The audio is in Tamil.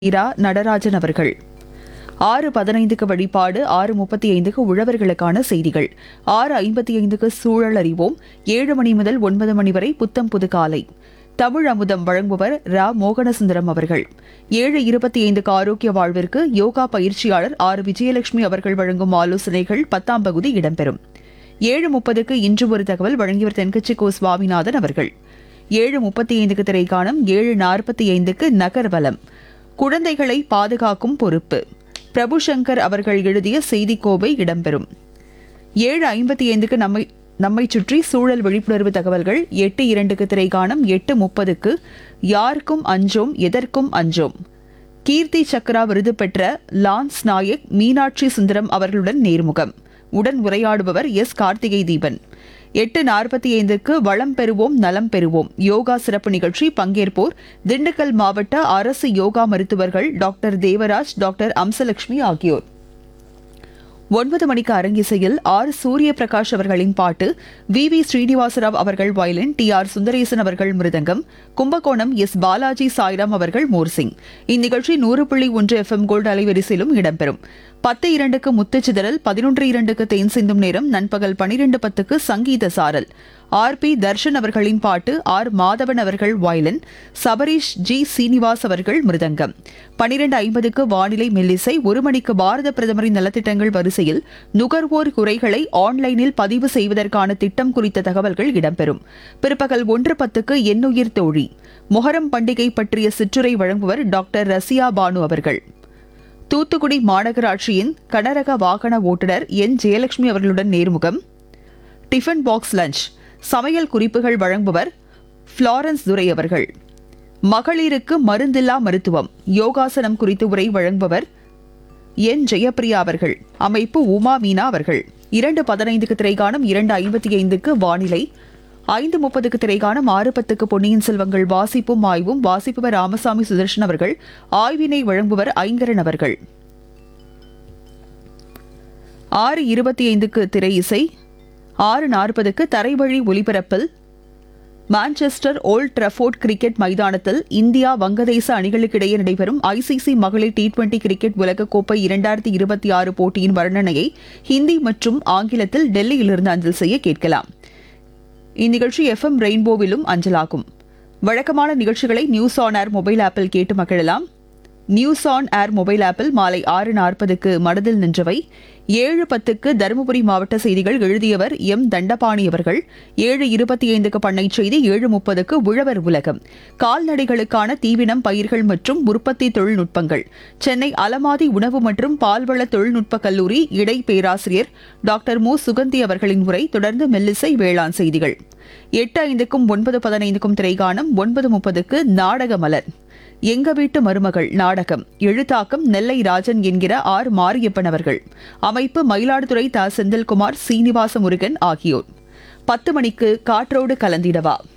இரா நடராஜன் அவர்கள் ஆறு பதினைந்துக்கு வழிபாடு ஆறு முப்பத்தி ஐந்துக்கு உழவர்களுக்கான செய்திகள் ஆறு ஐம்பத்தி ஐந்துக்கு சூழல் அறிவோம் ஏழு மணி முதல் ஒன்பது மணி வரை புத்தம் புது காலை தமிழ் அமுதம் வழங்குபவர் ரா மோகனசுந்தரம் அவர்கள் ஏழு இருபத்தி ஐந்துக்கு ஆரோக்கிய வாழ்விற்கு யோகா பயிற்சியாளர் ஆர் விஜயலட்சுமி அவர்கள் வழங்கும் ஆலோசனைகள் பத்தாம் பகுதி இடம்பெறும் ஏழு முப்பதுக்கு இன்று ஒரு தகவல் வழங்கியவர் தென்கட்சி கோ சுவாமிநாதன் அவர்கள் ஏழு முப்பத்தி ஐந்துக்கு திரைக்காணம் ஏழு நாற்பத்தி ஐந்துக்கு நகர்வலம் குழந்தைகளை பாதுகாக்கும் பொறுப்பு பிரபு சங்கர் அவர்கள் எழுதிய செய்திக்கோவை இடம்பெறும் ஏழு ஐம்பத்தி ஐந்துக்கு நம்மை நம்மை சுற்றி சூழல் விழிப்புணர்வு தகவல்கள் எட்டு இரண்டுக்கு திரைக்காணம் எட்டு முப்பதுக்கு யாருக்கும் அஞ்சோம் எதற்கும் அஞ்சோம் கீர்த்தி சக்ரா விருது பெற்ற லான்ஸ் நாயக் மீனாட்சி சுந்தரம் அவர்களுடன் நேர்முகம் உடன் உரையாடுபவர் எஸ் கார்த்திகை தீபன் எட்டு நாற்பத்தி ஐந்துக்கு வளம் பெறுவோம் நலம் பெறுவோம் யோகா சிறப்பு நிகழ்ச்சி பங்கேற்போர் திண்டுக்கல் மாவட்ட அரசு யோகா மருத்துவர்கள் டாக்டர் தேவராஜ் டாக்டர் அம்சலட்சுமி ஆகியோர் ஒன்பது மணிக்கு அரங்கிசையில் ஆர் சூரிய பிரகாஷ் அவர்களின் பாட்டு வி வி ஸ்ரீனிவாசராவ் அவர்கள் வயலின் டி ஆர் சுந்தரேசன் அவர்கள் மிருதங்கம் கும்பகோணம் எஸ் பாலாஜி சாய்ராம் அவர்கள் மோர்சிங் இந்நிகழ்ச்சி நூறு புள்ளி ஒன்று எஃப்எம் கோல்டு அலைவரிசையிலும் இடம்பெறும் பத்து இரண்டுக்கு முத்துச்சிதறல் பதினொன்று இரண்டுக்கு தேன் சிந்தும் நேரம் நண்பகல் பனிரெண்டு பத்துக்கு சங்கீத சாரல் ஆர் பி தர்ஷன் அவர்களின் பாட்டு ஆர் மாதவன் அவர்கள் வயலின் சபரீஷ் ஜி சீனிவாஸ் அவர்கள் மிருதங்கம் பனிரெண்டு ஐம்பதுக்கு வானிலை மெல்லிசை ஒரு மணிக்கு பாரத பிரதமரின் நலத்திட்டங்கள் வரிசையில் நுகர்வோர் குறைகளை ஆன்லைனில் பதிவு செய்வதற்கான திட்டம் குறித்த தகவல்கள் இடம்பெறும் பிற்பகல் ஒன்று பத்துக்கு எண்ணுயிர் தோழி மொஹரம் பண்டிகை பற்றிய சிற்றுரை வழங்குவர் டாக்டர் ரசியா பானு அவர்கள் தூத்துக்குடி மாநகராட்சியின் கனரக வாகன ஓட்டுநர் என் ஜெயலட்சுமி அவர்களுடன் நேர்முகம் டிஃபன் பாக்ஸ் லஞ்ச் சமையல் குறிப்புகள் வழங்குபவர் ஃப்ளாரன்ஸ் துரை அவர்கள் மகளிருக்கு மருந்தில்லா மருத்துவம் யோகாசனம் குறித்து உரை வழங்குபவர் என் ஜெயப்பிரியா அவர்கள் அமைப்பு உமா மீனா அவர்கள் இரண்டு பதினைந்துக்கு திரைக்காணம் இரண்டு ஐம்பத்தி ஐந்துக்கு வானிலை ஐந்து முப்பதுக்கு திரைக்காணம் ஆறு பத்துக்கு பொன்னியின் செல்வங்கள் வாசிப்பும் ஆய்வும் வாசிப்பவர் ராமசாமி சுதர்ஷன் அவர்கள் ஆய்வினை வழங்குபவர் ஐங்கரன் அவர்கள் ஆறு இருபத்தி ஐந்துக்கு திரை இசை ஆறு நாற்பதுக்கு தரைவழி ஒலிபரப்பில் மான்செஸ்டர் ஓல்ட் ட்ரஃபோர்ட் கிரிக்கெட் மைதானத்தில் இந்தியா வங்கதேச அணிகளுக்கிடையே நடைபெறும் ஐசிசி மகளிர் டி டுவெண்டி கிரிக்கெட் உலகக்கோப்பை இரண்டாயிரத்தி இருபத்தி ஆறு போட்டியின் வர்ணனையை ஹிந்தி மற்றும் ஆங்கிலத்தில் டெல்லியிலிருந்து அஞ்சல் செய்ய கேட்கலாம் இந்நிகழ்ச்சி எஃப்எம் ரெயின்போவிலும் அஞ்சலாகும் வழக்கமான நிகழ்ச்சிகளை நியூஸ் ஆன் ஏர் மொபைல் ஆப்பில் கேட்டு மகிழலாம் நியூஸ் ஆன் ஏர் மொபைல் ஆப்பில் மாலை ஆறு நாற்பதுக்கு மனதில் நின்றவை ஏழு பத்துக்கு தருமபுரி மாவட்ட செய்திகள் எழுதியவர் எம் தண்டபாணி அவர்கள் ஏழு இருபத்தி ஐந்துக்கு பண்ணை செய்தி ஏழு முப்பதுக்கு உழவர் உலகம் கால்நடைகளுக்கான தீவினம் பயிர்கள் மற்றும் உற்பத்தி தொழில்நுட்பங்கள் சென்னை அலமாதி உணவு மற்றும் பால்வள தொழில்நுட்ப கல்லூரி இடை பேராசிரியர் டாக்டர் மு சுகந்தி அவர்களின் உரை தொடர்ந்து மெல்லிசை வேளாண் செய்திகள் எட்டு ஐந்துக்கும் ஒன்பது பதினைந்துக்கும் திரைகாணம் ஒன்பது முப்பதுக்கு நாடக மலர் எங்க வீட்டு மருமகள் நாடகம் எழுத்தாக்கம் நெல்லை ராஜன் என்கிற ஆர் மாரியப்பன் அவர்கள் அமைப்பு மயிலாடுதுறை த செந்தில்குமார் சீனிவாச முருகன் ஆகியோர் பத்து மணிக்கு காற்றோடு கலந்திடவா